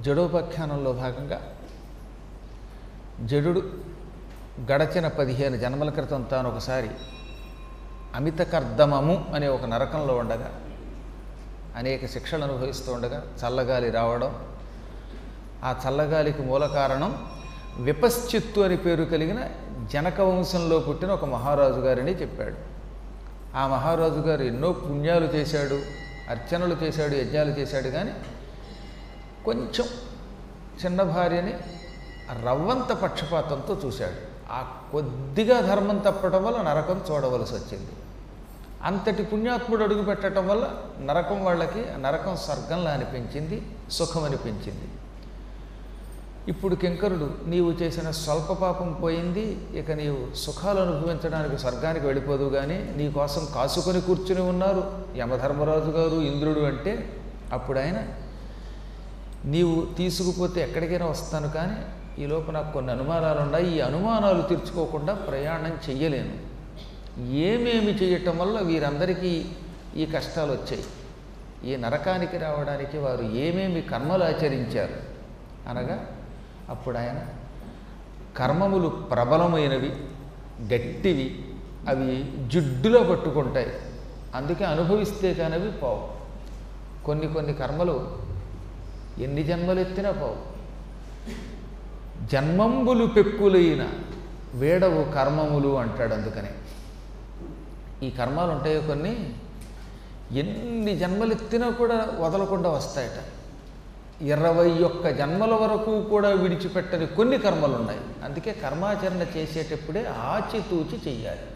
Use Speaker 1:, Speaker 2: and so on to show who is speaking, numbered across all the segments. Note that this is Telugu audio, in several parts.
Speaker 1: జడోపాఖ్యానంలో భాగంగా జడుడు గడచిన పదిహేను జన్మల క్రితం తాను ఒకసారి అమిత కర్దమము అనే ఒక నరకంలో ఉండగా అనేక శిక్షలు అనుభవిస్తూ ఉండగా చల్లగాలి రావడం ఆ చల్లగాలికి మూల కారణం విపశ్చిత్తు అని పేరు కలిగిన జనక వంశంలో పుట్టిన ఒక మహారాజు గారని చెప్పాడు ఆ మహారాజు గారు ఎన్నో పుణ్యాలు చేశాడు అర్చనలు చేశాడు యజ్ఞాలు చేశాడు కానీ కొంచెం చిన్న భార్యని రవ్వంత పక్షపాతంతో చూశాడు ఆ కొద్దిగా ధర్మం తప్పడం వల్ల నరకం చూడవలసి వచ్చింది అంతటి పుణ్యాత్ముడు అడుగు పెట్టడం వల్ల నరకం వాళ్ళకి నరకం స్వర్గంలా అనిపించింది సుఖం అనిపించింది ఇప్పుడు కింకరుడు నీవు చేసిన స్వల్ప పాపం పోయింది ఇక నీవు సుఖాలు అనుభవించడానికి స్వర్గానికి వెళ్ళిపోదు కానీ నీ కోసం కాసుకొని కూర్చుని ఉన్నారు యమధర్మరాజు గారు ఇంద్రుడు అంటే అప్పుడు ఆయన నీవు తీసుకుపోతే ఎక్కడికైనా వస్తాను కానీ ఈ లోపు నాకు కొన్ని అనుమానాలు ఉన్నాయి ఈ అనుమానాలు తీర్చుకోకుండా ప్రయాణం చెయ్యలేను ఏమేమి చేయటం వల్ల వీరందరికీ ఈ కష్టాలు వచ్చాయి ఈ నరకానికి రావడానికి వారు ఏమేమి కర్మలు ఆచరించారు అనగా అప్పుడు ఆయన కర్మములు ప్రబలమైనవి గట్టివి అవి జిడ్డులో పట్టుకుంటాయి అందుకే అనుభవిస్తే కానవి పోవు కొన్ని కొన్ని కర్మలు ఎన్ని జన్మలు ఎత్తినా పోవు జన్మంబులు పెక్కులైన వేడవు కర్మములు అంటాడు అందుకనే ఈ కర్మాలు ఉంటాయో కొన్ని ఎన్ని జన్మలు ఎత్తినా కూడా వదలకుండా వస్తాయట ఇరవై ఒక్క జన్మల వరకు కూడా విడిచిపెట్టని కొన్ని కర్మలు ఉన్నాయి అందుకే కర్మాచరణ చేసేటప్పుడే ఆచితూచి చెయ్యాలి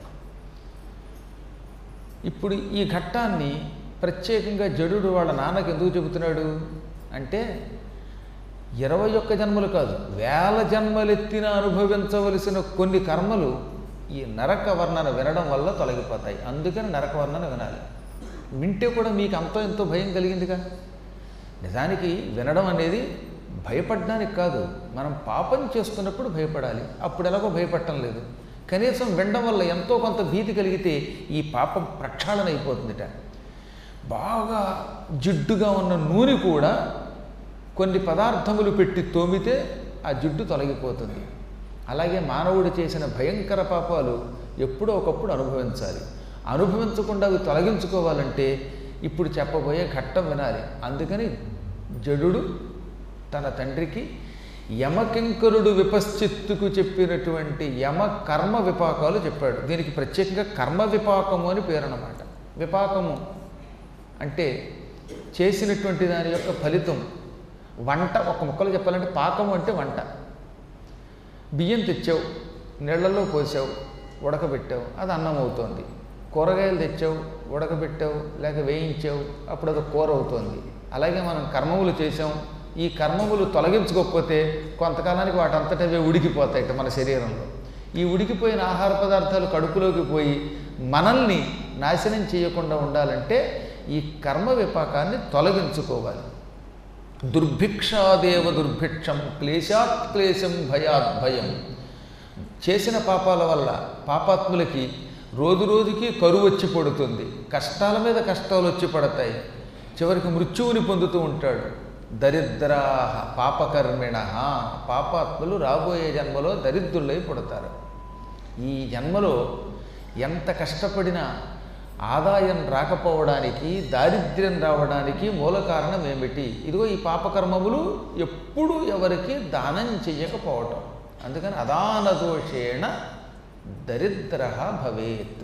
Speaker 1: ఇప్పుడు ఈ ఘట్టాన్ని ప్రత్యేకంగా జడుడు వాళ్ళ నాన్నకి ఎందుకు చెబుతున్నాడు అంటే ఇరవై ఒక్క జన్మలు కాదు వేల జన్మలెత్తిన అనుభవించవలసిన కొన్ని కర్మలు ఈ నరక వర్ణన వినడం వల్ల తొలగిపోతాయి అందుకని నరక వర్ణన వినాలి వింటే కూడా మీకు అంతో ఎంతో భయం కలిగిందిగా నిజానికి వినడం అనేది భయపడడానికి కాదు మనం పాపం చేస్తున్నప్పుడు భయపడాలి అప్పుడు ఎలాగో భయపడటం లేదు కనీసం వినడం వల్ల ఎంతో కొంత భీతి కలిగితే ఈ పాపం ప్రక్షాళన అయిపోతుందిట బాగా జిడ్డుగా ఉన్న నూనె కూడా కొన్ని పదార్థములు పెట్టి తోమితే ఆ జిడ్డు తొలగిపోతుంది అలాగే మానవుడు చేసిన భయంకర పాపాలు ఎప్పుడో ఒకప్పుడు అనుభవించాలి అనుభవించకుండా అవి తొలగించుకోవాలంటే ఇప్పుడు చెప్పబోయే ఘట్టం వినాలి అందుకని జడుడు తన తండ్రికి యమకింకరుడు విపశ్చిత్తుకు చెప్పినటువంటి యమ కర్మ విపాకాలు చెప్పాడు దీనికి ప్రత్యేకంగా కర్మ విపాకము అని పేరు అన్నమాట విపాకము అంటే చేసినటువంటి దాని యొక్క ఫలితం వంట ఒక ముక్కలు చెప్పాలంటే పాకము అంటే వంట బియ్యం తెచ్చావు నీళ్లలో పోసావు ఉడకబెట్టావు అది అన్నం అవుతోంది కూరగాయలు తెచ్చావు ఉడకబెట్టావు లేక వేయించావు అప్పుడు అది కూర అవుతోంది అలాగే మనం కర్మములు చేసాం ఈ కర్మములు తొలగించుకోకపోతే కొంతకాలానికి వాటంతటవే ఉడికిపోతాయట మన శరీరంలో ఈ ఉడికిపోయిన ఆహార పదార్థాలు కడుపులోకి పోయి మనల్ని నాశనం చేయకుండా ఉండాలంటే ఈ కర్మ విపాకాన్ని తొలగించుకోవాలి దుర్భిక్షాదేవ దుర్భిక్షం క్లేశాత్ క్లేశం భయాత్ భయం చేసిన పాపాల వల్ల పాపాత్ములకి రోజు రోజుకి కరువు వచ్చి పడుతుంది కష్టాల మీద కష్టాలు వచ్చి పడతాయి చివరికి మృత్యువుని పొందుతూ ఉంటాడు దరిద్రా పాపకర్మిణ పాపాత్ములు రాబోయే జన్మలో దరిద్రులై పుడతారు ఈ జన్మలో ఎంత కష్టపడినా ఆదాయం రాకపోవడానికి దారిద్ర్యం రావడానికి మూల కారణం ఏమిటి ఇదిగో ఈ పాపకర్మములు ఎప్పుడు ఎవరికి దానం చెయ్యకపోవటం అందుకని అదాన దోషేణ దరిద్ర భవేత్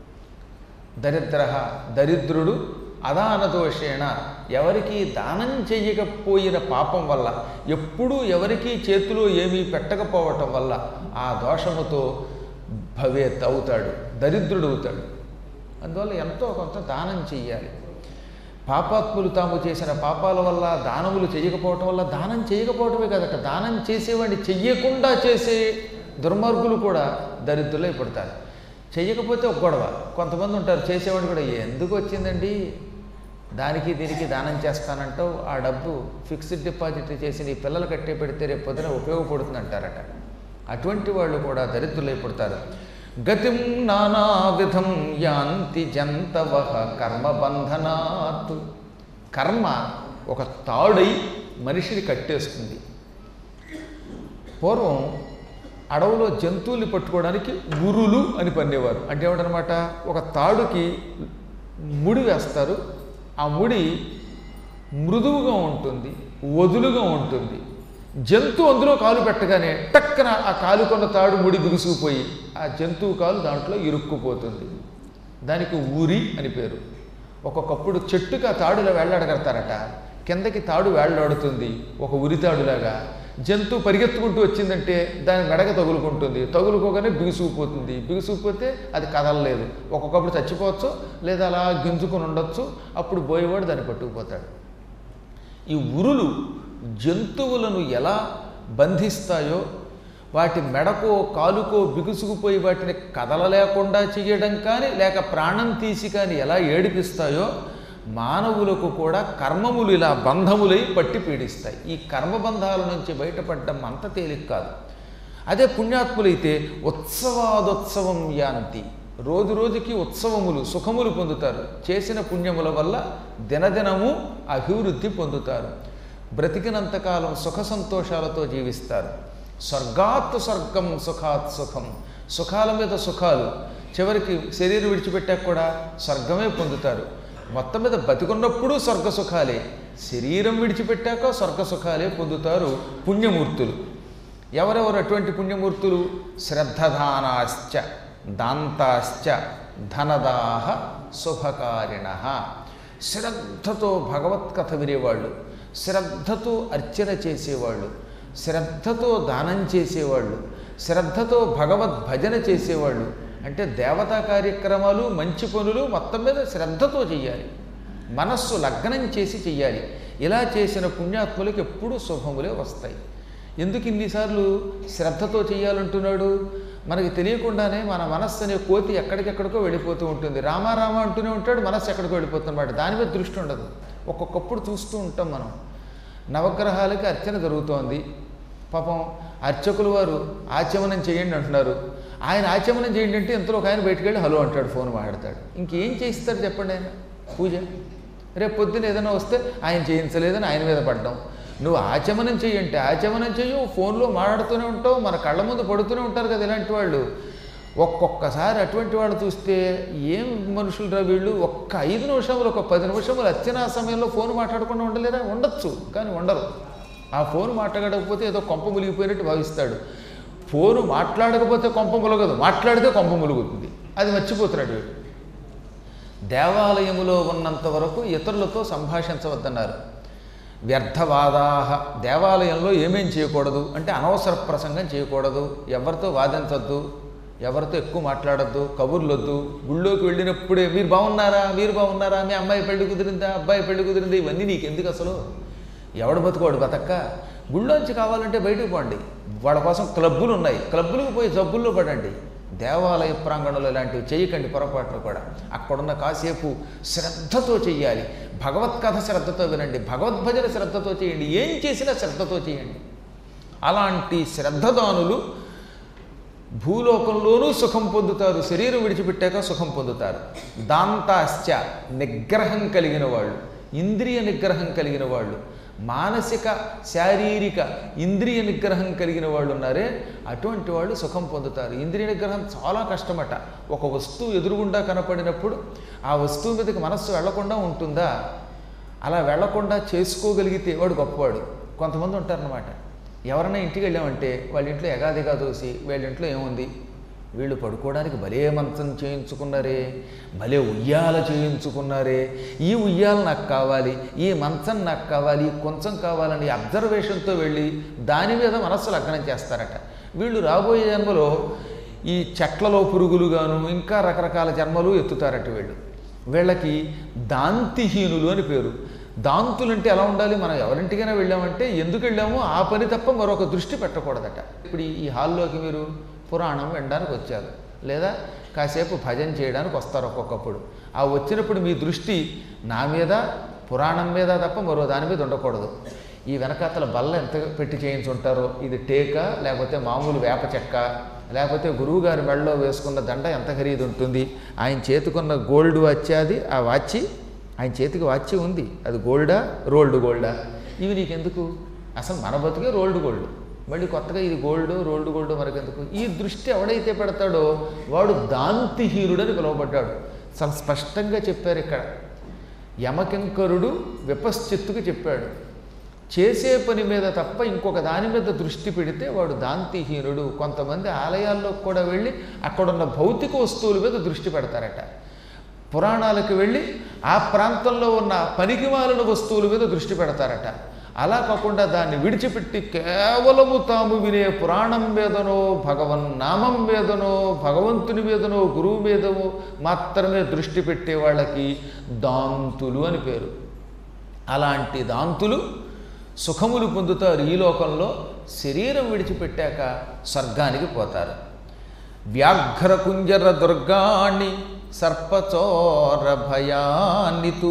Speaker 1: దరిద్ర దరిద్రుడు అదాన దోషేణ ఎవరికి దానం చెయ్యకపోయిన పాపం వల్ల ఎప్పుడూ ఎవరికి చేతిలో ఏమీ పెట్టకపోవటం వల్ల ఆ దోషముతో భవేత్ అవుతాడు దరిద్రుడు అవుతాడు అందువల్ల ఎంతో కొంత దానం చెయ్యాలి పాపాత్ములు తాము చేసిన పాపాల వల్ల దానములు చేయకపోవటం వల్ల దానం చేయకపోవటమే కదట దానం చేసేవాడిని చెయ్యకుండా చేసే దుర్మార్గులు కూడా దరిద్రులై పడతారు చెయ్యకపోతే ఒక గొడవ కొంతమంది ఉంటారు చేసేవాడు కూడా ఎందుకు వచ్చిందండి దానికి దీనికి దానం చేస్తానంటావు ఆ డబ్బు ఫిక్స్డ్ డిపాజిట్ చేసి నీ పిల్లలు కట్టే పెడితే రేపు పొద్దున ఉపయోగపడుతుంది అంటారట అటువంటి వాళ్ళు కూడా దరిద్రులై పుడతారు గతిం నానావిధం యాంతి జంతవ కర్మబంధనాత్ కర్మ ఒక తాడై మనిషిని కట్టేస్తుంది పూర్వం అడవులో జంతువుల్ని పట్టుకోవడానికి ఉరులు అని పన్నేవారు అంటే ఏమిటనమాట ఒక తాడుకి ముడి వేస్తారు ఆ ముడి మృదువుగా ఉంటుంది వదులుగా ఉంటుంది జంతువు అందులో కాలు పెట్టగానే టక్కన ఆ కాలుకొన్న తాడు ముడి బిగుసుకుపోయి ఆ జంతువు కాలు దాంట్లో ఇరుక్కుపోతుంది దానికి ఊరి అని పేరు ఒక్కొక్కప్పుడు చెట్టుకి ఆ తాడులో వేళ్లాడగడతారట కిందకి తాడు వేళ్లాడుతుంది ఒక ఉరి తాడులాగా జంతువు పరిగెత్తుకుంటూ వచ్చిందంటే దాని మెడగ తగులుకుంటుంది తగులుకోగానే బిగుసుకుపోతుంది బిగుసుకుపోతే అది కదలలేదు ఒక్కొక్కప్పుడు చచ్చిపోవచ్చు లేదా అలా గింజుకుని ఉండొచ్చు అప్పుడు బోయేవాడు దాన్ని పట్టుకుపోతాడు ఈ ఉరులు జంతువులను ఎలా బంధిస్తాయో వాటి మెడకో కాలుకో బిగుసుకుపోయి వాటిని కదలలేకుండా చేయడం కానీ లేక ప్రాణం తీసి కానీ ఎలా ఏడిపిస్తాయో మానవులకు కూడా కర్మములు ఇలా బంధములై పట్టి పీడిస్తాయి ఈ కర్మబంధాల నుంచి బయటపడడం అంత తేలిక కాదు అదే పుణ్యాత్ములైతే ఉత్సవాదోత్సవం యాంతి రోజు రోజుకి ఉత్సవములు సుఖములు పొందుతారు చేసిన పుణ్యముల వల్ల దినదినము అభివృద్ధి పొందుతారు బ్రతికినంతకాలం సుఖ సంతోషాలతో జీవిస్తారు స్వర్గాత్ స్వర్గం సుఖాత్ సుఖం సుఖాల మీద సుఖాలు చివరికి శరీరం విడిచిపెట్టాక కూడా స్వర్గమే పొందుతారు మొత్తం మీద బతికున్నప్పుడు స్వర్గ సుఖాలే శరీరం విడిచిపెట్టాక స్వర్గ సుఖాలే పొందుతారు పుణ్యమూర్తులు ఎవరెవరు అటువంటి పుణ్యమూర్తులు శ్రద్ధదానాశ్చ దాంతాశ్చ ధనదాహ శుభకారిణ శ్రద్ధతో భగవత్ కథ వినేవాళ్ళు శ్రద్ధతో అర్చన చేసేవాళ్ళు శ్రద్ధతో దానం చేసేవాళ్ళు శ్రద్ధతో భగవద్ భజన చేసేవాళ్ళు అంటే దేవతా కార్యక్రమాలు మంచి పనులు మొత్తం మీద శ్రద్ధతో చెయ్యాలి మనస్సు లగ్నం చేసి చెయ్యాలి ఇలా చేసిన పుణ్యాత్ములకు ఎప్పుడూ శుభములే వస్తాయి ఎందుకు ఇన్నిసార్లు శ్రద్ధతో చేయాలంటున్నాడు మనకి తెలియకుండానే మన మనస్సు అనే కోతి ఎక్కడికెక్కడికో వెళ్ళిపోతూ ఉంటుంది రామారామ అంటూనే ఉంటాడు మనస్సు ఎక్కడికో వెళ్ళిపోతుందన్నమాట దాని మీద దృష్టి ఉండదు ఒక్కొక్కప్పుడు చూస్తూ ఉంటాం మనం నవగ్రహాలకి అర్చన జరుగుతోంది పాపం అర్చకులు వారు ఆచమనం చేయండి అంటున్నారు ఆయన ఆచమనం చేయండి అంటే ఇంతలో ఒక ఆయన బయటికి వెళ్ళి హలో అంటాడు ఫోన్ మాట్లాడతాడు ఇంకేం చేయిస్తారు చెప్పండి ఆయన పూజ రేపు పొద్దున ఏదైనా వస్తే ఆయన చేయించలేదని ఆయన మీద పడ్డాం నువ్వు ఆచమనం చెయ్యంటే ఆచమనం చెయ్యు ఫోన్లో మాట్లాడుతూనే ఉంటావు మన కళ్ళ ముందు పడుతూనే ఉంటారు కదా ఇలాంటి వాళ్ళు ఒక్కొక్కసారి అటువంటి వాళ్ళు చూస్తే ఏం మనుషులు వీళ్ళు ఒక్క ఐదు నిమిషములు ఒక పది నిమిషములు అత్యనా సమయంలో ఫోన్ మాట్లాడకుండా ఉండలేరా ఉండొచ్చు కానీ ఉండరు ఆ ఫోన్ మాట్లాడకపోతే ఏదో కొంప ములిగిపోయినట్టు భావిస్తాడు ఫోను మాట్లాడకపోతే కొంప ములగదు మాట్లాడితే కొంప ములుగుతుంది అది మర్చిపోతున్నాడు వీడు దేవాలయములో ఉన్నంత వరకు ఇతరులతో సంభాషించవద్దన్నారు వ్యర్థవాదాహ దేవాలయంలో ఏమేం చేయకూడదు అంటే అనవసర ప్రసంగం చేయకూడదు ఎవరితో వాదించొద్దు ఎవరితో ఎక్కువ మాట్లాడొద్దు కబుర్లొద్దు గుళ్ళోకి వెళ్ళినప్పుడే మీరు బాగున్నారా మీరు బాగున్నారా మీ అమ్మాయి పెళ్లి కుదిరిందా అబ్బాయి పెళ్లి కుదిరిందా ఇవన్నీ నీకు ఎందుకు అసలు ఎవడు బతుకోడు బతక్క గుళ్ళోంచి కావాలంటే బయటకు పోండి వాళ్ళ కోసం క్లబ్బులు ఉన్నాయి క్లబ్బులకు పోయి జబ్బుల్లో పడండి దేవాలయ ప్రాంగణంలో ఇలాంటివి చేయకండి పొరపాట్లు కూడా అక్కడున్న కాసేపు శ్రద్ధతో చెయ్యాలి భగవత్ కథ శ్రద్ధతో వినండి భగవద్భజన శ్రద్ధతో చేయండి ఏం చేసినా శ్రద్ధతో చేయండి అలాంటి శ్రద్ధదానులు భూలోకంలోనూ సుఖం పొందుతారు శరీరం విడిచిపెట్టాక సుఖం పొందుతారు దాంతాశ్చ నిగ్రహం కలిగిన వాళ్ళు ఇంద్రియ నిగ్రహం కలిగిన వాళ్ళు మానసిక శారీరక ఇంద్రియ నిగ్రహం కలిగిన వాళ్ళు ఉన్నారే అటువంటి వాళ్ళు సుఖం పొందుతారు ఇంద్రియ నిగ్రహం చాలా కష్టమట ఒక వస్తువు ఎదురుగుండా కనపడినప్పుడు ఆ వస్తువు మీదకి మనస్సు వెళ్లకుండా ఉంటుందా అలా వెళ్లకుండా చేసుకోగలిగితే వాడు గొప్పవాడు కొంతమంది ఉంటారన్నమాట ఎవరైనా ఇంటికి వెళ్ళామంటే వాళ్ళ ఇంట్లో ఎగాదిగా దోసి వీళ్ళ ఇంట్లో ఏముంది వీళ్ళు పడుకోవడానికి భలే మంచం చేయించుకున్నారే భలే ఉయ్యాల చేయించుకున్నారే ఈ ఉయ్యాల నాకు కావాలి ఈ మంచం నాకు కావాలి ఈ కొంచెం కావాలని అబ్జర్వేషన్తో వెళ్ళి దాని మీద మనస్సు లగ్నం చేస్తారట వీళ్ళు రాబోయే జన్మలో ఈ చెట్లలో పురుగులుగాను ఇంకా రకరకాల జన్మలు ఎత్తుతారట వీళ్ళు వీళ్ళకి దాంతిహీనులు అని పేరు దాంతులు అంటే ఎలా ఉండాలి మనం ఎవరింటికైనా వెళ్ళామంటే ఎందుకు వెళ్ళామో ఆ పని తప్ప మరొక దృష్టి పెట్టకూడదట ఇప్పుడు ఈ హాల్లోకి మీరు పురాణం వినడానికి వచ్చారు లేదా కాసేపు భజన చేయడానికి వస్తారు ఒక్కొక్కప్పుడు ఆ వచ్చినప్పుడు మీ దృష్టి నా మీద పురాణం మీద తప్ప మరో దాని మీద ఉండకూడదు ఈ వెనకాతల బల్ల ఎంత పెట్టి చేయించుంటారో ఇది టేక లేకపోతే మామూలు వేప చెక్క లేకపోతే గురువుగారి మెడలో వేసుకున్న దండ ఎంత ఖరీదు ఉంటుంది ఆయన చేతుకున్న గోల్డ్ వాచ్ అది ఆ వాచి ఆయన చేతికి వాచి ఉంది అది గోల్డా రోల్డ్ గోల్డా ఇవి నీకెందుకు అసలు మన బతుకే రోల్డ్ గోల్డ్ మళ్ళీ కొత్తగా ఇది గోల్డ్ రోల్డ్ గోల్డ్ మనకెందుకు ఈ దృష్టి ఎవడైతే పెడతాడో వాడు దాంతిహీనుడని పిలువబడ్డాడు చాలా స్పష్టంగా చెప్పారు ఇక్కడ యమకింకరుడు విపశ్చిత్తుకు చెప్పాడు చేసే పని మీద తప్ప ఇంకొక దాని మీద దృష్టి పెడితే వాడు దాంతిహీనుడు కొంతమంది ఆలయాల్లో కూడా వెళ్ళి అక్కడున్న భౌతిక వస్తువుల మీద దృష్టి పెడతారట పురాణాలకు వెళ్ళి ఆ ప్రాంతంలో ఉన్న పనికిమాలిన వస్తువుల మీద దృష్టి పెడతారట అలా కాకుండా దాన్ని విడిచిపెట్టి కేవలము తాము వినే పురాణం మీదనో భగవన్ నామం మీదనో భగవంతుని మీదనో గురువు మీదనో మాత్రమే దృష్టి పెట్టే వాళ్ళకి దాంతులు అని పేరు అలాంటి దాంతులు సుఖములు పొందుతారు ఈ లోకంలో శరీరం విడిచిపెట్టాక స్వర్గానికి పోతారు వ్యాఘ్ర కుంజర దుర్గాణి సర్పచోర భయాన్నితూ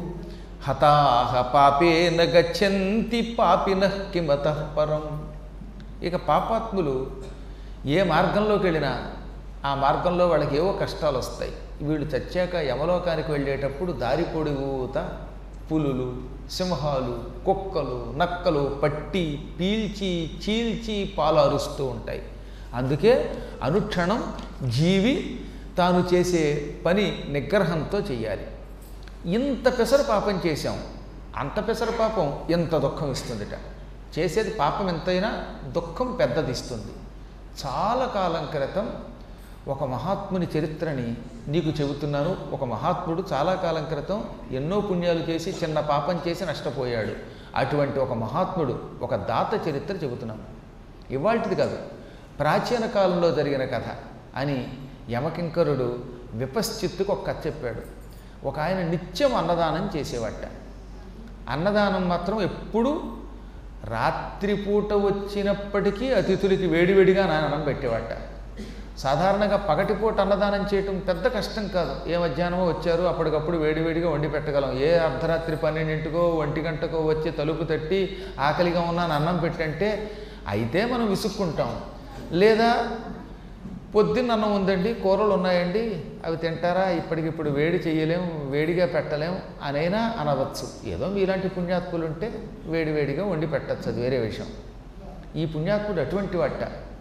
Speaker 1: హతాహ పాపేన గచ్చంతి పాపిన కిమత పరం ఇక పాపాత్ములు ఏ మార్గంలోకి వెళ్ళినా ఆ మార్గంలో వాళ్ళకి ఏవో కష్టాలు వస్తాయి వీళ్ళు చచ్చాక యమలోకానికి వెళ్ళేటప్పుడు దారి పొడిగూత పులులు సింహాలు కుక్కలు నక్కలు పట్టి పీల్చి చీల్చి పాలు అరుస్తూ ఉంటాయి అందుకే అనుక్షణం జీవి తాను చేసే పని నిగ్రహంతో చెయ్యాలి ఇంత పెసర పాపం చేశాం అంత పెసర పాపం ఇంత దుఃఖం ఇస్తుందిట చేసేది పాపం ఎంతైనా దుఃఖం పెద్దది ఇస్తుంది చాలా కాలం క్రితం ఒక మహాత్ముని చరిత్రని నీకు చెబుతున్నాను ఒక మహాత్ముడు చాలా కాలం క్రితం ఎన్నో పుణ్యాలు చేసి చిన్న పాపం చేసి నష్టపోయాడు అటువంటి ఒక మహాత్ముడు ఒక దాత చరిత్ర చెబుతున్నాను ఇవాల్టిది కాదు ప్రాచీన కాలంలో జరిగిన కథ అని యమకింకరుడు విపశ్చిత్తుకు ఒక కథ చెప్పాడు ఒక ఆయన నిత్యం అన్నదానం చేసేవాట అన్నదానం మాత్రం ఎప్పుడూ రాత్రిపూట వచ్చినప్పటికీ అతిథులకి వేడివేడిగా నాయనం పెట్టేవాట సాధారణంగా పగటిపూట అన్నదానం చేయటం పెద్ద కష్టం కాదు ఏ మధ్యాహ్నమో వచ్చారు అప్పటికప్పుడు వేడివేడిగా వండి పెట్టగలం ఏ అర్ధరాత్రి పన్నెండింటికో ఒంటి గంటకో వచ్చి తలుపు తట్టి ఆకలిగా ఉన్నాను అన్నం పెట్టంటే అయితే మనం విసుక్కుంటాం లేదా పొద్దున్న అన్నం ఉందండి కూరలు ఉన్నాయండి అవి తింటారా ఇప్పటికిప్పుడు వేడి చేయలేం వేడిగా పెట్టలేం అనైనా అనవచ్చు ఏదో మీలాంటి పుణ్యాత్ములు ఉంటే వేడివేడిగా వండి పెట్టచ్చు అది వేరే విషయం ఈ పుణ్యాత్ముడు అటువంటి వాట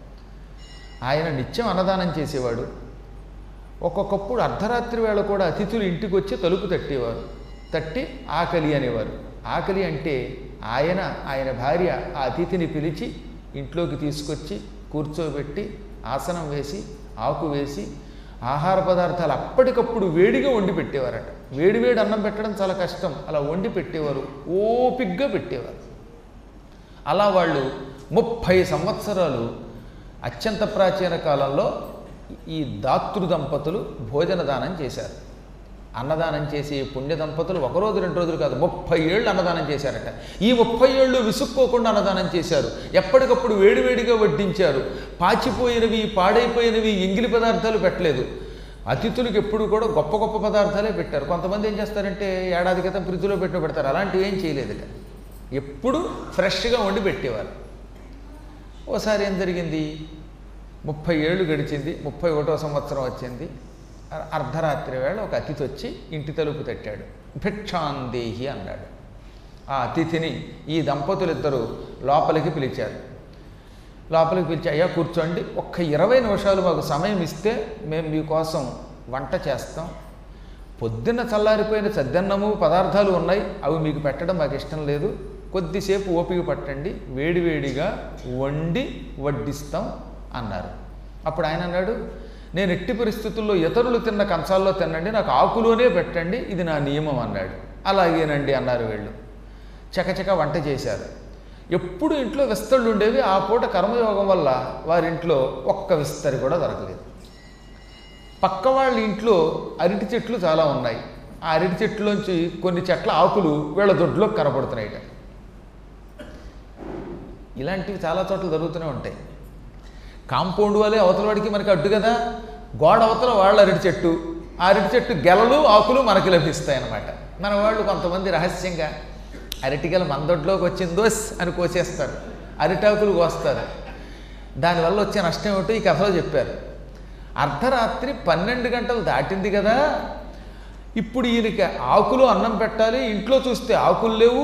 Speaker 1: ఆయన నిత్యం అన్నదానం చేసేవాడు ఒక్కొక్కప్పుడు అర్ధరాత్రి వేళ కూడా అతిథులు ఇంటికి వచ్చి తలుపు తట్టేవారు తట్టి ఆకలి అనేవారు ఆకలి అంటే ఆయన ఆయన భార్య ఆ అతిథిని పిలిచి ఇంట్లోకి తీసుకొచ్చి కూర్చోబెట్టి ఆసనం వేసి ఆకు వేసి ఆహార పదార్థాలు అప్పటికప్పుడు వేడిగా వండి పెట్టేవారట వేడి వేడి అన్నం పెట్టడం చాలా కష్టం అలా వండి పెట్టేవారు ఓపిగ్గా పెట్టేవారు అలా వాళ్ళు ముప్పై సంవత్సరాలు అత్యంత ప్రాచీన కాలంలో ఈ దాతృ దంపతులు భోజన దానం చేశారు అన్నదానం చేసి పుణ్య దంపతులు ఒక రోజు రెండు రోజులు కాదు ముప్పై ఏళ్ళు అన్నదానం చేశారట ఈ ముప్పై ఏళ్ళు విసుక్కోకుండా అన్నదానం చేశారు ఎప్పటికప్పుడు వేడివేడిగా వడ్డించారు పాచిపోయినవి పాడైపోయినవి ఎంగిలి పదార్థాలు పెట్టలేదు అతిథులకు ఎప్పుడు కూడా గొప్ప గొప్ప పదార్థాలే పెట్టారు కొంతమంది ఏం చేస్తారంటే ఏడాది క్రితం ఫ్రిడ్జ్లో పెట్టిన పెడతారు అలాంటివి ఏం చేయలేదుట ఎప్పుడు ఫ్రెష్గా వండి పెట్టేవారు ఓసారి ఏం జరిగింది ముప్పై ఏళ్ళు గడిచింది ముప్పై ఒకటో సంవత్సరం వచ్చింది అ- అర్ధరాత్రి వేళ ఒక అతిథి వచ్చి ఇంటి తలుపు తట్టాడు భిక్షాందేహి అన్నాడు ఆ అతిథిని ఈ దంపతులిద్దరూ లోపలికి పిలిచారు లోపలికి పిలిచి అయ్యా కూర్చోండి ఒక్క ఇరవై నిమిషాలు మాకు సమయం ఇస్తే మేము మీకోసం వంట చేస్తాం పొద్దున్న చల్లారిపోయిన సద్దన్నము పదార్థాలు ఉన్నాయి అవి మీకు పెట్టడం మాకు ఇష్టం లేదు కొద్దిసేపు ఓపిక పట్టండి వేడివేడిగా వండి వడ్డిస్తాం అన్నారు అప్పుడు ఆయన అన్నాడు నేను ఎట్టి పరిస్థితుల్లో ఇతరులు తిన్న కంచాల్లో తినండి నాకు ఆకులోనే పెట్టండి ఇది నా నియమం అన్నాడు అలాగేనండి అన్నారు వీళ్ళు చకచక వంట చేశారు ఎప్పుడు ఇంట్లో విస్తళ్ళు ఉండేవి ఆ పూట కర్మయోగం వల్ల వారింట్లో ఒక్క విస్తరి కూడా దొరకలేదు పక్క వాళ్ళ ఇంట్లో అరటి చెట్లు చాలా ఉన్నాయి ఆ అరటి చెట్లోంచి కొన్ని చెట్ల ఆకులు వీళ్ళ దొడ్లో కనపడుతున్నాయిట ఇలాంటివి చాలా చోట్ల జరుగుతూనే ఉంటాయి కాంపౌండ్ వాళ్ళే అవతల వాడికి మనకి అడ్డు కదా గోడ అవతల వాళ్ళ అరటి చెట్టు ఆ అరటి చెట్టు గెలలు ఆకులు మనకి లభిస్తాయి అన్నమాట మన వాళ్ళు కొంతమంది రహస్యంగా అరటిగెల మన దొడ్లోకి వచ్చిందోస్ అని కోసేస్తారు అరిటాకులు కోస్తారు దానివల్ల వచ్చే నష్టం ఏమిటో ఈ కథలో చెప్పారు అర్ధరాత్రి పన్నెండు గంటలు దాటింది కదా ఇప్పుడు ఈయనకి ఆకులు అన్నం పెట్టాలి ఇంట్లో చూస్తే ఆకులు లేవు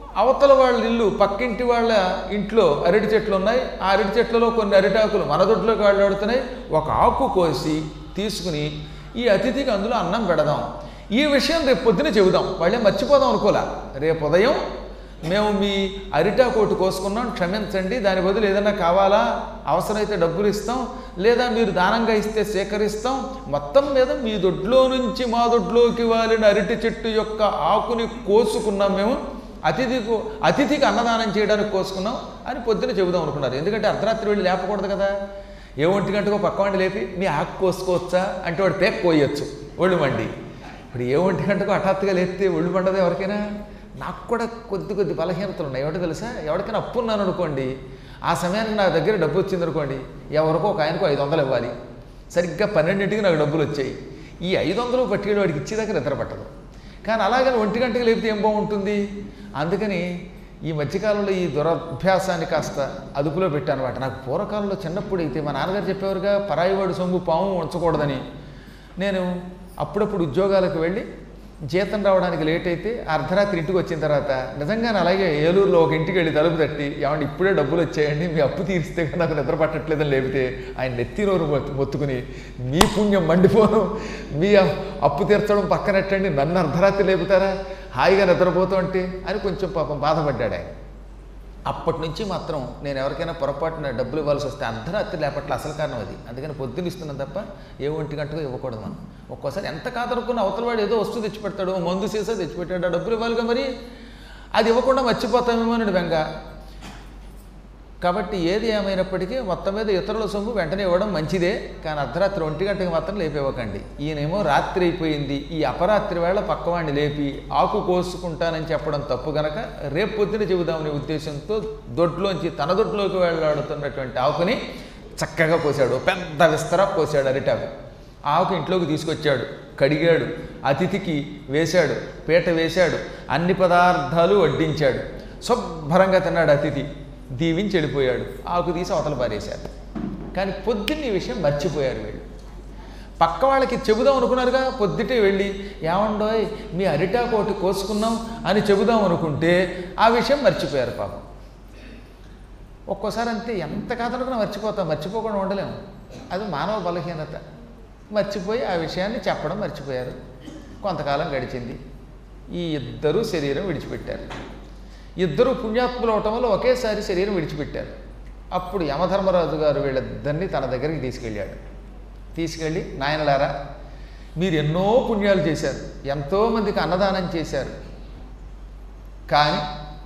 Speaker 1: అవతల వాళ్ళ ఇల్లు పక్కింటి వాళ్ళ ఇంట్లో అరటి చెట్లు ఉన్నాయి ఆ అరటి చెట్లలో కొన్ని అరిటాకులు మన దొడ్లోకి వెళ్ళాడుతున్నాయి ఒక ఆకు కోసి తీసుకుని ఈ అతిథికి అందులో అన్నం పెడదాం ఈ విషయం రేపు పొద్దున చెబుదాం వాళ్ళే మర్చిపోదాం అనుకోలే రేపు ఉదయం మేము మీ అరిటాకు ఒకటి కోసుకున్నాం క్షమించండి దాని బదులు ఏదైనా కావాలా అవసరమైతే డబ్బులు ఇస్తాం లేదా మీరు దానంగా ఇస్తే సేకరిస్తాం మొత్తం మీద మీ దొడ్లో నుంచి మా దొడ్లోకి వాలిన అరటి చెట్టు యొక్క ఆకుని కోసుకున్నాం మేము అతిథికి అతిథికి అన్నదానం చేయడానికి కోసుకున్నాం అని పొద్దున చెబుదాం అనుకున్నారు ఎందుకంటే అర్ధరాత్రి వెళ్ళి లేపకూడదు కదా ఏ ఒంటి గంటకో పక్కవాడిని లేపి మీ ఆకు కోసుకోవచ్చా అంటే వాడు పేక్ కోయొచ్చు ఒళ్ళు మండి ఇప్పుడు ఏ ఒంటి గంటకో హఠాత్తుగా లేస్తే ఒళ్ళు మండదు ఎవరికైనా నాకు కూడా కొద్ది కొద్ది బలహీనతలు ఉన్నాయి ఏమిటో తెలుసా ఎవరికైనా అప్పు ఉన్నాను అనుకోండి ఆ సమయానికి నా దగ్గర డబ్బు వచ్చింది అనుకోండి ఎవరికో ఒక ఆయనకు ఐదు వందలు ఇవ్వాలి సరిగ్గా పన్నెండింటికి నాకు డబ్బులు వచ్చాయి ఈ ఐదు వందలు పట్టుకెళ్ళి వాడికి ఇచ్చేదాకా నిద్ర పట్టదు కానీ అలాగని ఒంటి గంటకి లేపితే ఏం బాగుంటుంది అందుకని ఈ మధ్యకాలంలో ఈ దురభ్యాసాన్ని కాస్త అదుపులో పెట్టాను వాటి నాకు పూర్వకాలంలో చిన్నప్పుడు అయితే మా నాన్నగారు చెప్పేవారుగా పరాయివాడు సొమ్ము పాము ఉంచకూడదని నేను అప్పుడప్పుడు ఉద్యోగాలకు వెళ్ళి జీతం రావడానికి లేట్ అయితే అర్ధరాత్రి ఇంటికి వచ్చిన తర్వాత నిజంగానే అలాగే ఏలూరులో ఒక ఇంటికి వెళ్ళి తలుపు తట్టి ఏమంటే ఇప్పుడే డబ్బులు వచ్చాయండి మీ అప్పు తీరిస్తే కానీ నాకు నిద్ర పట్టట్లేదని లేపితే ఆయన నెత్తి నోరు మొత్తు- మొత్తుకుని మీ పుణ్యం మండిపోను మీ అ- అప్పు తీర్చడం పక్కనట్టండి నన్ను అర్ధరాత్రి లేపుతారా హాయిగా నిద్రపోతూ అంటే అని కొంచెం పాపం బాధపడ్డాడు ఆయన అప్పటి నుంచి మాత్రం నేను ఎవరికైనా పొరపాటున డబ్బులు ఇవ్వాల్సి వస్తే అర్ధరాత్రి లేపట్ల అసలు కారణం అది అందుకని పొద్దున్న ఇస్తున్నాను తప్ప ఏ ఒంటి గంటకు ఇవ్వకూడదు మనం ఒక్కోసారి ఎంత కాదనుకున్న అవతల వాడు ఏదో వస్తువు తెచ్చిపెడతాడు ఓ మందు సీసా తెచ్చిపెట్టాడు ఆ డబ్బులు ఇవ్వాలిగా మరి అది ఇవ్వకుండా మర్చిపోతామేమో అని బెంగ కాబట్టి ఏది ఏమైనప్పటికీ మొత్తం మీద ఇతరుల సొమ్ము వెంటనే ఇవ్వడం మంచిదే కానీ అర్ధరాత్రి ఒంటి గంటకి మాత్రం లేపివ్వకండి ఈయనేమో రాత్రి అయిపోయింది ఈ అపరాత్రి వేళ పక్కవాడిని లేపి ఆకు కోసుకుంటానని చెప్పడం తప్పు గనక రేపు పొద్దున చెబుదామనే ఉద్దేశంతో దొడ్లోంచి తన దొడ్లోకి వెళ్ళాడుతున్నటువంటి ఆకుని చక్కగా కోసాడు పెద్ద విస్తరా కోసాడు అరిటాకు ఆకు ఇంట్లోకి తీసుకొచ్చాడు కడిగాడు అతిథికి వేశాడు పీట వేశాడు అన్ని పదార్థాలు వడ్డించాడు శుభ్రంగా తిన్నాడు అతిథి దీవించి వెళ్ళిపోయాడు ఆకు తీసి అవతల పారేశారు కానీ పొద్దున్న ఈ విషయం మర్చిపోయారు వీళ్ళు పక్క వాళ్ళకి చెబుదాం అనుకున్నారుగా పొద్దుటే వెళ్ళి ఏమండోయ్ మీ అరిటాకు ఒకటి కోసుకున్నాం అని చెబుదాం అనుకుంటే ఆ విషయం మర్చిపోయారు పాపం ఒక్కోసారి అంతే ఎంత కాదనుకున్నా మర్చిపోతాం మర్చిపోకుండా ఉండలేము అది మానవ బలహీనత మర్చిపోయి ఆ విషయాన్ని చెప్పడం మర్చిపోయారు కొంతకాలం గడిచింది ఈ ఇద్దరూ శరీరం విడిచిపెట్టారు ఇద్దరు పుణ్యాత్ములు అవటం వల్ల ఒకేసారి శరీరం విడిచిపెట్టారు అప్పుడు యమధర్మరాజు గారు వీళ్ళిద్దరిని తన దగ్గరికి తీసుకెళ్ళాడు తీసుకెళ్ళి నాయనలారా మీరు ఎన్నో పుణ్యాలు చేశారు ఎంతోమందికి అన్నదానం చేశారు కానీ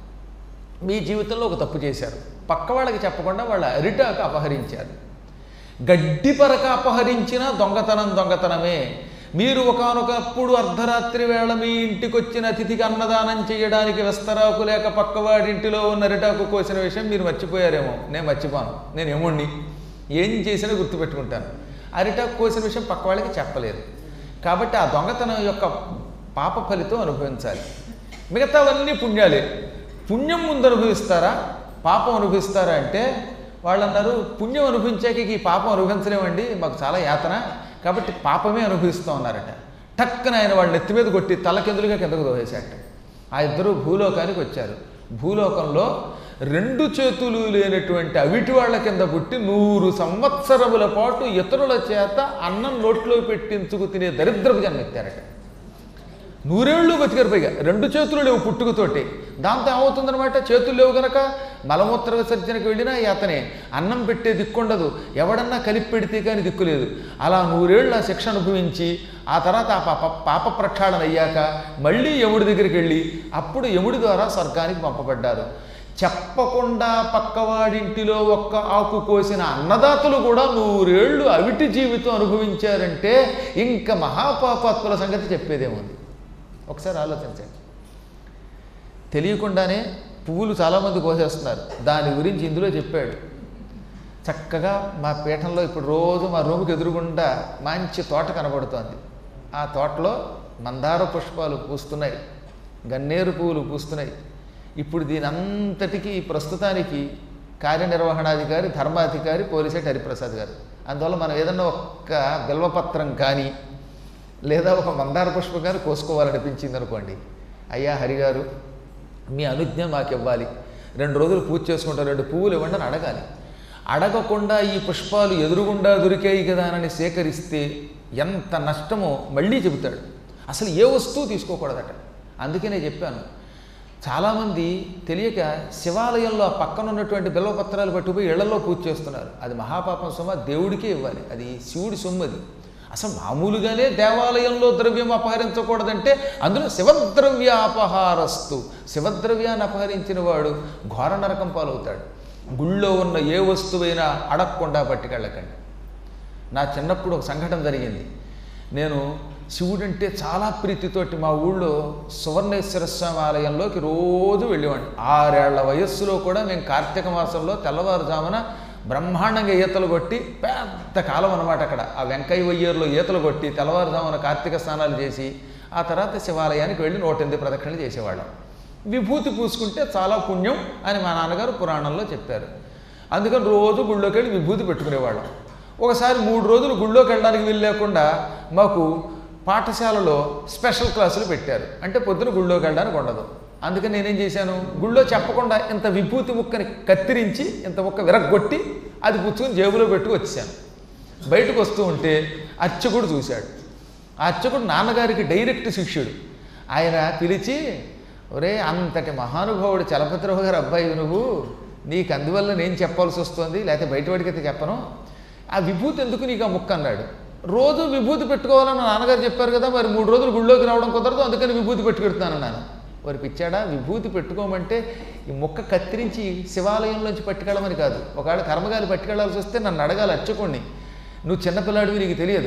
Speaker 1: మీ జీవితంలో ఒక తప్పు చేశారు పక్క వాళ్ళకి చెప్పకుండా వాళ్ళ అరిటాకు అపహరించారు గడ్డి పరక అపహరించిన దొంగతనం దొంగతనమే మీరు ఒకనొకప్పుడు అర్ధరాత్రి వేళ మీ ఇంటికి వచ్చిన అతిథికి అన్నదానం చేయడానికి విస్తరాకు లేక పక్కవాడింటిలో ఉన్న అరిటాకు కోసిన విషయం మీరు మర్చిపోయారేమో నేను మర్చిపోను నేను ఏముండి ఏం చేసినా గుర్తుపెట్టుకుంటాను అరిటాకు కోసిన విషయం పక్క వాళ్ళకి చెప్పలేదు కాబట్టి ఆ దొంగతనం యొక్క పాప ఫలితం అనుభవించాలి మిగతావన్నీ పుణ్యాలే పుణ్యం ముందు అనుభవిస్తారా పాపం అనుభవిస్తారా అంటే వాళ్ళు అన్నారు పుణ్యం అనుభవించాక ఈ పాపం అనుభవించలేమండి మాకు చాలా యాతన కాబట్టి పాపమే అనుభవిస్తాం అన్నారట టక్కున ఆయన వాళ్ళ నెత్తి మీద కొట్టి తలకెందులుగా కిందకు దోసేశాట ఆ ఇద్దరు భూలోకానికి వచ్చారు భూలోకంలో రెండు చేతులు లేనటువంటి అవిటి వాళ్ళ కింద పుట్టి నూరు సంవత్సరముల పాటు ఇతరుల చేత అన్నం నోట్లో పెట్టించుకు తినే దరిద్రపు జన్మెత్తారట నూరేళ్ళు బతికారు పైగా రెండు చేతులు లేవు పుట్టుకతోటి దాంతో ఏమవుతుందనమాట చేతులు లేవు గనక మలమూత్ర విసర్జనకు వెళ్ళినా అతనే అన్నం పెట్టే దిక్కుండదు ఎవడన్నా కలిపి పెడితే కానీ దిక్కులేదు అలా నూరేళ్ళు ఆ శిక్ష అనుభవించి ఆ తర్వాత ఆ పాప పాప ప్రక్షాళన అయ్యాక మళ్ళీ యముడి దగ్గరికి వెళ్ళి అప్పుడు యముడి ద్వారా స్వర్గానికి పంపబడ్డారు చెప్పకుండా పక్కవాడింటిలో ఒక్క ఆకు కోసిన అన్నదాతలు కూడా నూరేళ్లు అవిటి జీవితం అనుభవించారంటే ఇంకా మహాపాపాత్ముల సంగతి చెప్పేదేముంది ఒకసారి ఆలోచించండి తెలియకుండానే పువ్వులు చాలామంది కోసేస్తున్నారు దాని గురించి ఇందులో చెప్పాడు చక్కగా మా పీఠంలో ఇప్పుడు రోజు మా రూముకి ఎదురుగుండా మంచి తోట కనబడుతోంది ఆ తోటలో మందార పుష్పాలు పూస్తున్నాయి గన్నేరు పువ్వులు పూస్తున్నాయి ఇప్పుడు దీని అంతటికీ ప్రస్తుతానికి కార్యనిర్వహణాధికారి ధర్మాధికారి పోలిసేటి హరిప్రసాద్ గారు అందువల్ల మనం ఏదన్నా ఒక్క బిల్వపత్రం కానీ లేదా ఒక మందార పుష్పం కానీ కోసుకోవాలనిపించింది అనుకోండి అయ్యా హరిగారు మీ అనుజ్ఞ మాకు ఇవ్వాలి రెండు రోజులు పూజ చేసుకుంటారు రెండు పువ్వులు ఇవ్వండి అని అడగాలి అడగకుండా ఈ పుష్పాలు ఎదురుగుండా దొరికాయి కదా అని సేకరిస్తే ఎంత నష్టమో మళ్ళీ చెబుతాడు అసలు ఏ వస్తువు తీసుకోకూడదట అందుకే నేను చెప్పాను చాలామంది తెలియక శివాలయంలో ఆ పక్కన ఉన్నటువంటి బిల్వపత్రాలు పట్టుకుపోయి ఇళ్లలో పూజ చేస్తున్నారు అది మహాపాపం సొమ్మ దేవుడికే ఇవ్వాలి అది శివుడి సొమ్ము అది అసలు మామూలుగానే దేవాలయంలో ద్రవ్యం అపహరించకూడదంటే అందులో శివద్రవ్య అపహారస్తు శివద్రవ్యాన్ని అపహరించిన వాడు ఘోర నరకం పాలవుతాడు గుళ్ళో ఉన్న ఏ వస్తువైనా అడగకుండా పట్టుకెళ్ళకండి నా చిన్నప్పుడు ఒక సంఘటన జరిగింది నేను శివుడంటే చాలా ప్రీతితోటి మా ఊళ్ళో సువర్ణేశ్వర స్వామి ఆలయంలోకి రోజు వెళ్ళేవాడిని ఆరేళ్ల వయస్సులో కూడా మేము కార్తీక మాసంలో తెల్లవారుజామున బ్రహ్మాండంగా ఈతలు కొట్టి పెద్ద కాలం అనమాట అక్కడ ఆ వెంకయ్య వయ్యేరులో ఈతలు కొట్టి తెల్లవారుజామున కార్తీక స్నానాలు చేసి ఆ తర్వాత శివాలయానికి వెళ్ళి నూట ఎనిమిది ప్రదక్షిణలు చేసేవాళ్ళం విభూతి పూసుకుంటే చాలా పుణ్యం అని మా నాన్నగారు పురాణంలో చెప్పారు అందుకని రోజు గుళ్ళోకి వెళ్ళి విభూతి పెట్టుకునేవాళ్ళం ఒకసారి మూడు రోజులు గుళ్ళోకి వెళ్ళడానికి వీలు లేకుండా మాకు పాఠశాలలో స్పెషల్ క్లాసులు పెట్టారు అంటే పొద్దున గుళ్ళోకి వెళ్ళడానికి ఉండదు అందుకని నేనేం చేశాను గుళ్ళో చెప్పకుండా ఇంత విభూతి ముక్కని కత్తిరించి ఇంత ముక్క విరగ్గొట్టి అది పుచ్చుకొని జేబులో పెట్టుకు వచ్చాను బయటకు వస్తూ ఉంటే అర్చకుడు చూశాడు ఆ అర్చకుడు నాన్నగారికి డైరెక్ట్ శిష్యుడు ఆయన పిలిచి ఒరే అంతటి మహానుభావుడు చలపతిరావు గారు అబ్బాయి నువ్వు నీకు అందువల్ల నేను చెప్పాల్సి వస్తుంది లేకపోతే బయటవాడికైతే చెప్పను ఆ విభూతి ఎందుకు నీకు ఆ ముక్క అన్నాడు రోజు విభూతి పెట్టుకోవాలని నాన్నగారు చెప్పారు కదా మరి మూడు రోజులు గుళ్ళోకి రావడం కుదరదు అందుకని విభూతి పెట్టుకెడుతున్నాను అన్నాను వారు పిచ్చాడా విభూతి పెట్టుకోమంటే ఈ ముక్క కత్తిరించి శివాలయంలోంచి పట్టుకెళ్ళమని కాదు ఒకవేళ కర్మగాలి పట్టుకెళ్లాల్సి వస్తే నన్ను అడగాలి అర్చకుణ్ణి నువ్వు చిన్నపిల్లాడివి నీకు తెలియదు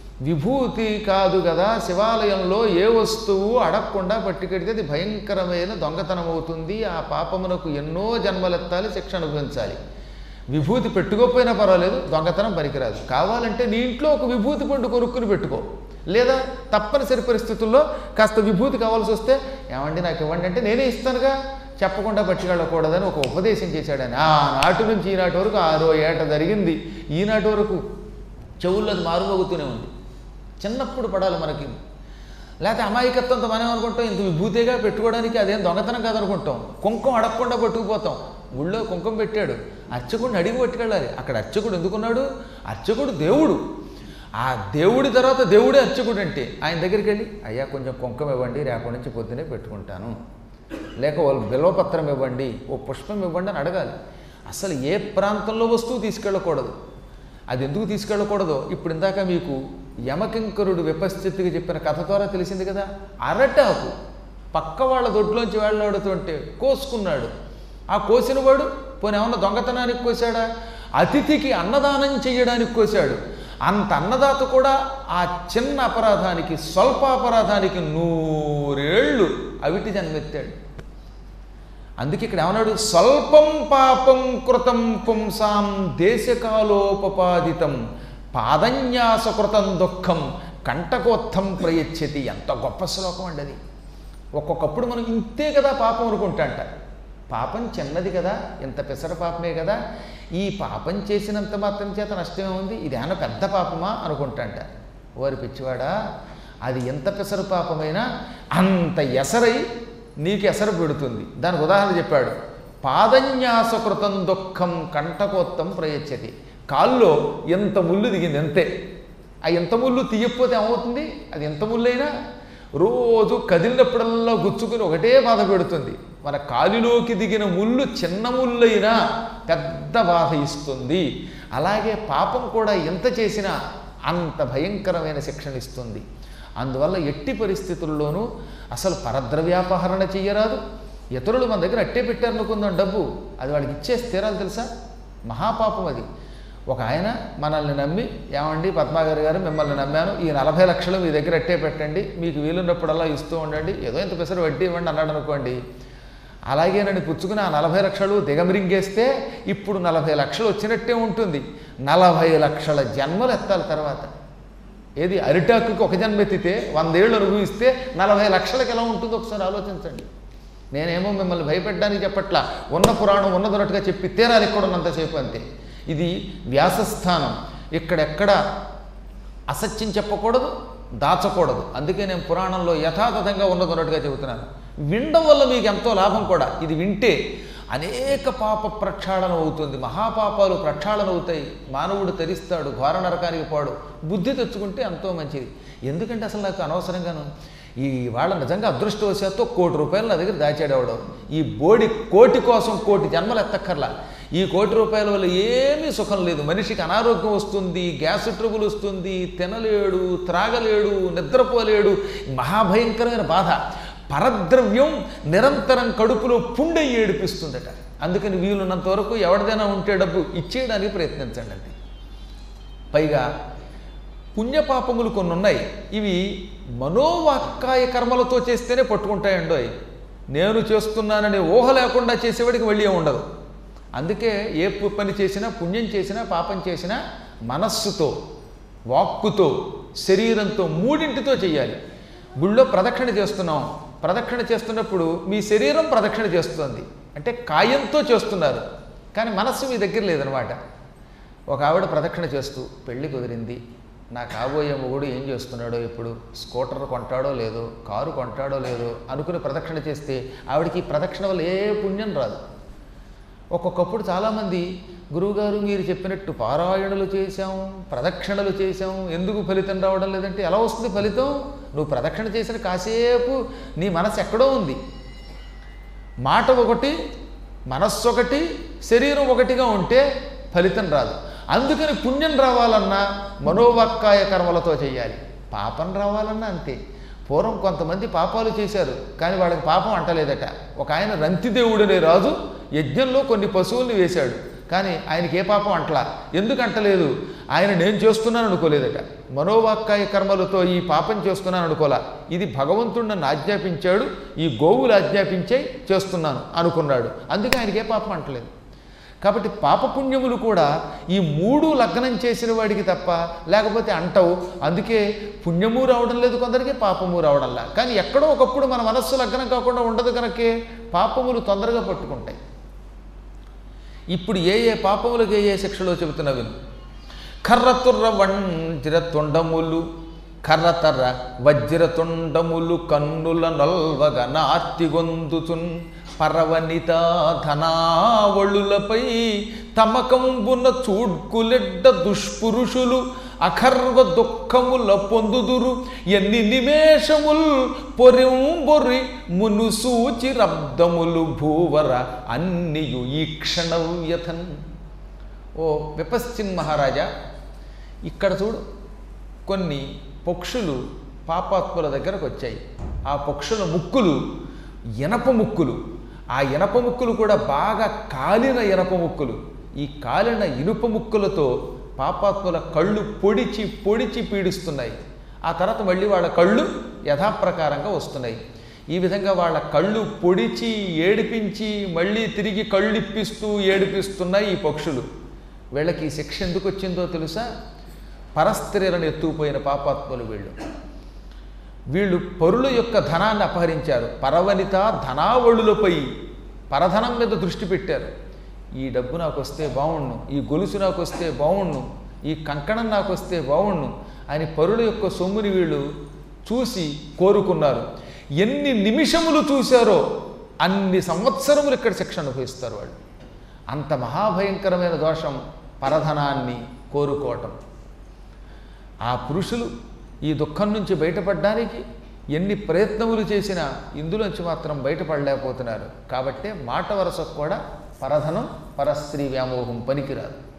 Speaker 1: విభూతి కాదు కదా శివాలయంలో ఏ వస్తువు అడగకుండా పట్టుకెడితే అది భయంకరమైన దొంగతనం అవుతుంది ఆ పాపమునకు ఎన్నో జన్మలెత్తాలి శిక్ష అనుభవించాలి విభూతి పెట్టుకోకపోయినా పర్వాలేదు దొంగతనం పనికిరాదు కావాలంటే నీ ఇంట్లో ఒక విభూతి పండు కొనుక్కుని పెట్టుకో లేదా తప్పనిసరి పరిస్థితుల్లో కాస్త విభూతి కావాల్సి వస్తే ఏమండి నాకు ఇవ్వండి అంటే నేనే ఇస్తానుగా చెప్పకుండా పట్టుకెళ్ళకూడదని ఒక ఉపదేశం చేశాడు ఆయన ఆనాటి నుంచి ఈనాటి వరకు ఆరో ఏట జరిగింది ఈనాటి వరకు చెవుల్లో అది మారుమోగుతూనే ఉంది చిన్నప్పుడు పడాలి మనకి లేకపోతే అమాయకత్వంతో మనం అనుకుంటాం ఇంత విభూతిగా పెట్టుకోవడానికి అదేం దొంగతనం కాదనుకుంటాం కుంకుమ అడగకుండా పట్టుకుపోతాం ఊళ్ళో కుంకుమ పెట్టాడు అర్చకుడిని అడిగి పట్టుకెళ్ళాలి అక్కడ అర్చకుడు ఎందుకున్నాడు అర్చకుడు దేవుడు ఆ దేవుడి తర్వాత దేవుడే అర్చకుడు అంటే ఆయన దగ్గరికి వెళ్ళి అయ్యా కొంచెం కుంకుమ ఇవ్వండి రేపటి నుంచి పొద్దునే పెట్టుకుంటాను లేక వాళ్ళు బిల్వపత్రం ఇవ్వండి ఓ పుష్పం ఇవ్వండి అని అడగాలి అసలు ఏ ప్రాంతంలో వస్తువు తీసుకెళ్ళకూడదు అది ఎందుకు తీసుకెళ్ళకూడదో ఇప్పుడు ఇందాక మీకు యమకింకరుడు విపస్థితికి చెప్పిన కథ ద్వారా తెలిసింది కదా అరటాకు పక్క వాళ్ళ దొడ్లోంచి వెళ్ళాడుతుంటే కోసుకున్నాడు ఆ కోసిన వాడు పోనీ ఏమన్నా దొంగతనానికి కోసాడా అతిథికి అన్నదానం చేయడానికి కోసాడు అంత అన్నదాత కూడా ఆ చిన్న అపరాధానికి స్వల్ప అపరాధానికి నూరేళ్ళు అవిటి జన్మెత్తాడు అందుకే ఇక్కడ ఏమన్నాడు స్వల్పం పాపం కృతం పుంసాం దేశకాలోపపాదితం పాదన్యాసకృతం దుఃఖం కంటకోత్థం ప్రయచ్చతి ఎంత గొప్ప శ్లోకం అండి అది ఒక్కొక్కప్పుడు మనం ఇంతే కదా పాపం అనుకుంటాంట పాపం చిన్నది కదా ఇంత పెసర పాపమే కదా ఈ పాపం చేసినంత మాత్రం చేత నష్టమే ఉంది ఇదేమన్నా పెద్ద పాపమా అనుకుంటాంట వారి పిచ్చివాడా అది ఎంత పెసర పాపమైనా అంత ఎసరై నీకు ఎసరు పెడుతుంది దానికి ఉదాహరణ చెప్పాడు పాదన్యాసకృతం దుఃఖం కంటకోత్తం ప్రయచ్చతి కాల్లో ఎంత ముళ్ళు దిగింది అంతే ఆ ఎంత ముళ్ళు తీయకపోతే ఏమవుతుంది అది ఎంత ముళ్ళైనా రోజు కదిలినప్పుడల్లా గుచ్చుకుని ఒకటే బాధ పెడుతుంది మన కాలిలోకి దిగిన ముళ్ళు చిన్న ముళ్ళైనా పెద్ద బాధ ఇస్తుంది అలాగే పాపం కూడా ఎంత చేసినా అంత భయంకరమైన శిక్షణ ఇస్తుంది అందువల్ల ఎట్టి పరిస్థితుల్లోనూ అసలు పరద్రవ్యాపహరణ చెయ్యరాదు ఇతరులు మన దగ్గర అట్టే పెట్టారనుకుందాం డబ్బు అది వాడికి ఇచ్చేసి తీరాలి తెలుసా మహాపాపం అది ఒక ఆయన మనల్ని నమ్మి ఏమండి పద్మాగారి గారు మిమ్మల్ని నమ్మాను ఈ నలభై లక్షలు మీ దగ్గర అట్టే పెట్టండి మీకు వీలున్నప్పుడల్లా ఇస్తూ ఉండండి ఏదో ఇంత పెసరు వడ్డీ ఇవ్వండి అన్నాడు అనుకోండి అలాగే నన్ను పుచ్చుకుని ఆ నలభై లక్షలు దిగమిరింగేస్తే ఇప్పుడు నలభై లక్షలు వచ్చినట్టే ఉంటుంది నలభై లక్షల జన్మలు ఎత్తాలి తర్వాత ఏది అరిటాకుకి ఒక జన్మ ఎత్తితే వందేళ్ళు అనుభవిస్తే నలభై లక్షలకి ఎలా ఉంటుందో ఒకసారి ఆలోచించండి నేనేమో మిమ్మల్ని భయపెట్టడానికి చెప్పట్లా ఉన్న పురాణం ఉన్నదన్నట్టుగా చెప్పి తీరాలి ఇక్కడ ఉన్నంతసేపు అంతే ఇది వ్యాసస్థానం ఇక్కడెక్కడ అసత్యం చెప్పకూడదు దాచకూడదు అందుకే నేను పురాణంలో యథాతథంగా ఉన్నదన్నట్టుగా చెబుతున్నాను వినడం వల్ల మీకు ఎంతో లాభం కూడా ఇది వింటే అనేక పాప ప్రక్షాళన అవుతుంది మహాపాపాలు ప్రక్షాళన అవుతాయి మానవుడు తరిస్తాడు ఘోర నరకానికి పోడు బుద్ధి తెచ్చుకుంటే ఎంతో మంచిది ఎందుకంటే అసలు నాకు అనవసరంగాను ఈ వాళ్ళ నిజంగా అదృష్టవశాత్తు కోటి రూపాయలు నా దగ్గర దాచాడేవాడు ఈ బోడి కోటి కోసం కోటి జన్మలు ఎత్తక్కర్లా ఈ కోటి రూపాయల వల్ల ఏమీ సుఖం లేదు మనిషికి అనారోగ్యం వస్తుంది గ్యాస్ ట్రబుల్ వస్తుంది తినలేడు త్రాగలేడు నిద్రపోలేడు మహాభయంకరమైన బాధ పరద్రవ్యం నిరంతరం కడుపులో పుండెయ్యి ఏడిపిస్తుందట అందుకని వీలున్నంత వరకు ఎవరిదైనా ఉంటే డబ్బు ఇచ్చేయడానికి ప్రయత్నించండి అండి పైగా పుణ్యపాపములు కొన్ని ఉన్నాయి ఇవి మనోవాక్కాయ కర్మలతో చేస్తేనే పట్టుకుంటాయండోయ్ నేను చేస్తున్నాననే ఊహ లేకుండా చేసేవాడికి మళ్ళీ ఏం ఉండదు అందుకే ఏ పు- పని చేసినా పుణ్యం చేసినా పాపం చేసినా మనస్సుతో వాక్కుతో శరీరంతో మూడింటితో చేయాలి గుళ్ళో ప్రదక్షిణ చేస్తున్నాం ప్రదక్షిణ చేస్తున్నప్పుడు మీ శరీరం ప్రదక్షిణ చేస్తుంది అంటే కాయంతో చేస్తున్నారు కానీ మనస్సు మీ దగ్గర లేదనమాట ఒక ఆవిడ ప్రదక్షిణ చేస్తూ పెళ్లి కుదిరింది నా కాబోయే మొగుడు ఏం చేస్తున్నాడో ఇప్పుడు స్కూటర్ కొంటాడో లేదో కారు కొంటాడో లేదో అనుకుని ప్రదక్షిణ చేస్తే ఆవిడకి ఈ ప్రదక్షిణ వల్ల ఏ పుణ్యం రాదు ఒక్కొక్కప్పుడు చాలామంది గురువుగారు మీరు చెప్పినట్టు పారాయణలు చేశాం ప్రదక్షిణలు చేశాం ఎందుకు ఫలితం రావడం లేదంటే ఎలా వస్తుంది ఫలితం నువ్వు ప్రదక్షిణ చేసిన కాసేపు నీ మనసు ఎక్కడో ఉంది మాట ఒకటి మనస్సు ఒకటి శరీరం ఒకటిగా ఉంటే ఫలితం రాదు అందుకని పుణ్యం రావాలన్నా మనోవాక్కాయ కర్మలతో చేయాలి పాపం రావాలన్నా అంతే పూర్వం కొంతమంది పాపాలు చేశారు కానీ వాళ్ళకి పాపం అంటలేదట ఒక ఆయన రంతిదేవుడనే రాజు యజ్ఞంలో కొన్ని పశువుల్ని వేశాడు కానీ ఆయనకి ఏ పాపం అంటలా ఎందుకు అంటలేదు ఆయన నేను చేస్తున్నాను అనుకోలేదట మనోవాక్కాయ కర్మలతో ఈ పాపం చేస్తున్నాను అనుకోలా ఇది భగవంతుడు నన్ను ఆజ్ఞాపించాడు ఈ గోవులు ఆజ్ఞాపించే చేస్తున్నాను అనుకున్నాడు అందుకే ఆయనకి ఏ పాపం అంటలేదు కాబట్టి పాపపుణ్యములు కూడా ఈ మూడు లగ్నం చేసిన వాడికి తప్ప లేకపోతే అంటవు అందుకే పుణ్యము రావడం లేదు కొందరికి పాపము రావడంలా కానీ ఎక్కడో ఒకప్పుడు మన మనస్సు లగ్నం కాకుండా ఉండదు కనుకే పాపములు తొందరగా పట్టుకుంటాయి ఇప్పుడు ఏ ఏ పాపములకు ఏ ఏ శిక్షలో చెబుతున్నా విను కర్రతుర్ర వంజ్ర తొండములు కర్రతర్ర వజ్ర తొండములు కన్నుల నొల్వగ నార్తిగొందుచున్ పరవనిత ధనావళులపై తమకంబున చూడ్కులెడ్డ దుష్పురుషులు అఖర్వ దుఃఖముల పొందుదురు ఎన్ని నిమేషముల్ పొరింబొరి మునుసూచి రబ్దములు భూవర అన్నియు ఈ క్షణవ్యథన్ ఓ విపశ్చిన్ మహారాజా ఇక్కడ చూడు కొన్ని పక్షులు పాపాత్ముల దగ్గరకు వచ్చాయి ఆ పక్షుల ముక్కులు ఇనప ముక్కులు ఆ ఇనప ముక్కులు కూడా బాగా కాలిన ఇనప ముక్కులు ఈ కాలిన ఇనుప ముక్కులతో పాపాత్ముల కళ్ళు పొడిచి పొడిచి పీడిస్తున్నాయి ఆ తర్వాత మళ్ళీ వాళ్ళ కళ్ళు యథాప్రకారంగా వస్తున్నాయి ఈ విధంగా వాళ్ళ కళ్ళు పొడిచి ఏడిపించి మళ్ళీ తిరిగి కళ్ళు ఇప్పిస్తూ ఏడిపిస్తున్నాయి ఈ పక్షులు వీళ్ళకి ఈ శిక్ష ఎందుకు వచ్చిందో తెలుసా పరస్త్రీలను ఎత్తుకుపోయిన పాపాత్ములు వీళ్ళు వీళ్ళు పరుల యొక్క ధనాన్ని అపహరించారు పరవనిత ధనావళులపై పరధనం మీద దృష్టి పెట్టారు ఈ డబ్బు నాకు వస్తే బాగుండు ఈ గొలుసు నాకు వస్తే బాగుండు ఈ కంకణం నాకు వస్తే బాగుండు అని పరుల యొక్క సొమ్ముని వీళ్ళు చూసి కోరుకున్నారు ఎన్ని నిమిషములు చూశారో అన్ని సంవత్సరములు ఇక్కడ శిక్ష అనుభవిస్తారు వాళ్ళు అంత మహాభయంకరమైన దోషం పరధనాన్ని కోరుకోవటం ఆ పురుషులు ఈ దుఃఖం నుంచి బయటపడడానికి ఎన్ని ప్రయత్నములు చేసినా ఇందులోంచి మాత్రం బయటపడలేకపోతున్నారు కాబట్టే మాట వరసకు కూడా పరధనం పరస్త్రీ వ్యామోహం పనికిరాదు